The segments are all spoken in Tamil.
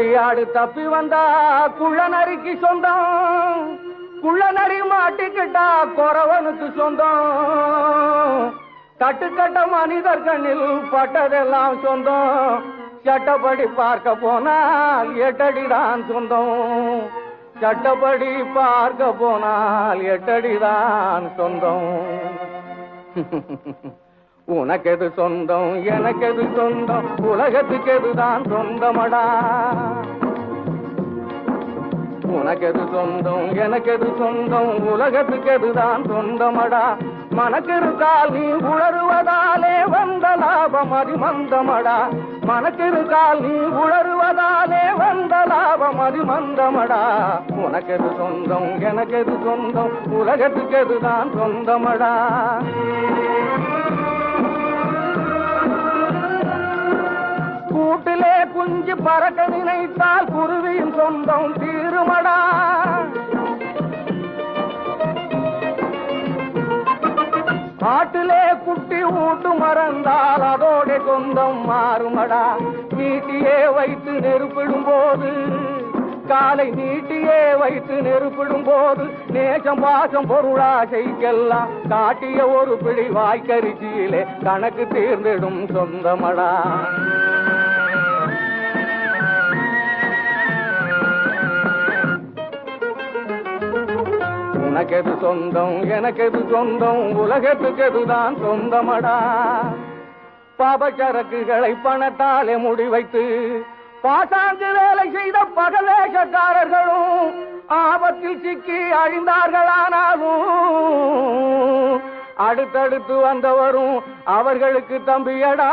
குட்டியாடு தப்பி வந்தா குள்ள நரிக்கு சொந்தம் குள்ள நரி மாட்டிக்கிட்டா குறவனுக்கு சொந்தம் கட்டுக்கட்ட மனிதர் கண்ணில் பட்டதெல்லாம் சொந்தம் சட்டப்படி பார்க்க போனால் எட்டடிதான் சொந்தம் சட்டப்படி பார்க்க போனால் எட்டடிதான் சொந்தம் உனக்கெது சொந்தம் எனக்கெது சொந்தம் உலகத்துக்கு எதுதான் சொந்தமடா உனக்கெது சொந்தம் எனக்கெது சொந்தம் உலகத்துக்கு எதுதான் சொந்தமடா மனக்கிருக்கால் நீ உணருவதாலே வந்த லாபம் அதிமந்தமடா மனக்கிருக்கால் நீ உணருவதாலே வந்த லாபம் அதிமந்தமடா உனக்கெது சொந்தம் எனக்கெது சொந்தம் உலகத்துக்கு எதுதான் சொந்தமடா கூட்டிலே குஞ்சு பறக்க நினைத்தால் குருவியின் சொந்தம் தீருமடா காட்டிலே குட்டி ஊட்டு மறந்தால் அதோட சொந்தம் மாறுமடா நீட்டியே வைத்து நெருப்பிடும் போது காலை நீட்டியே வைத்து நெருப்பிடும் போது நேசம் பாசம் பொருளாசைக்கெல்லாம் காட்டிய ஒரு பிடி வாய்க்கரிசியிலே கணக்கு தீர்ந்திடும் சொந்தமடா உனக்கெது சொந்தம் எனக்கெது சொந்தம் உலகத்துக்கு எதுதான் சொந்தமடா பாபச்சரக்குகளை பணத்தாலே முடிவைத்து பாசாங்கு வேலை செய்த பகவேஷக்காரர்களும் ஆபத்தில் சிக்கி அழிந்தார்களானாலும் அடுத்தடுத்து வந்தவரும் அவர்களுக்கு தம்பியடா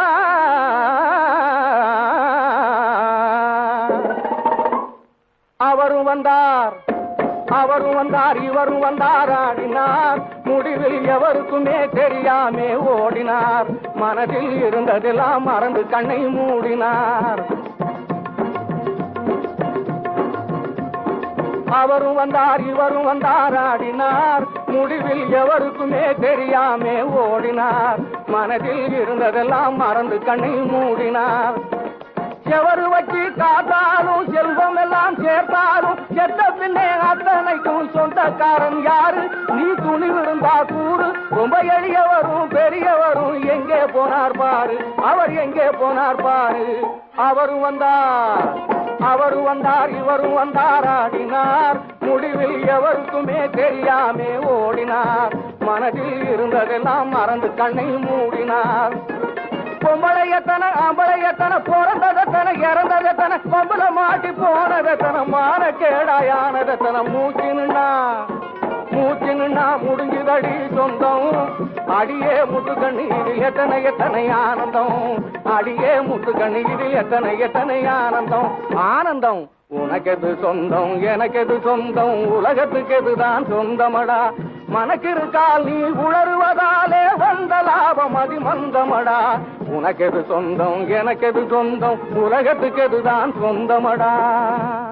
அவரும் வந்தார் அவரும் வந்தார் இவரும் வந்தார் ஆடினார் முடிவில் எவருக்குமே தெரியாமே ஓடினார் மனதில் இருந்ததெல்லாம் மறந்து கண்ணை மூடினார் அவரும் வந்தார் இவரும் வந்தார் ஆடினார் முடிவில் எவருக்குமே தெரியாமே ஓடினார் மனதில் இருந்ததெல்லாம் மறந்து கண்ணை மூடினார் செவரு வச்சு காத்தாலும் செல்வம் எல்லாம் சேர்த்தாலும் செத்த பின்னே அத்தனைக்கும் சொந்தக்காரன் யாரு நீ துணிவிருந்தா கூறு ரொம்ப எளியவரும் பெரியவரும் எங்கே போனார் பாரு அவர் எங்கே போனார் பாரு அவரும் வந்தார் அவரும் வந்தார் இவரும் வந்தார் ஆடினார் முடிவில் எவருக்குமே தெரியாமே ஓடினார் மனதில் இருந்ததெல்லாம் மறந்து கண்ணை மூடினார் பொம்பளையத்தன ஆம்பளையத்தன பிறந்ததத்தன இறந்ததத்தன பொம்பளை மாட்டி போனதத்தன மான கேடாயானதத்தன மூச்சினுண்ணா மூச்சினுண்ணா முடிஞ்சுதடி சொந்தம் அடியே முத்து கண்ணீரில் எத்தனை எத்தனை ஆனந்தம் அடியே முத்து கண்ணீரில் எத்தனை எத்தனை ஆனந்தம் ஆனந்தம் உனக்கெது சொந்தம் எனக்கெது சொந்தம் உலகத்துக்கு எதுதான் சொந்தமடா மனக்கிருக்கால் நீ உணருவதாலே வந்த லாபம் அதிமந்தமடா உனக்கெது சொந்தம் எனக்கெது சொந்தம் உலகத்துக்கு எதுதான் சொந்தமடா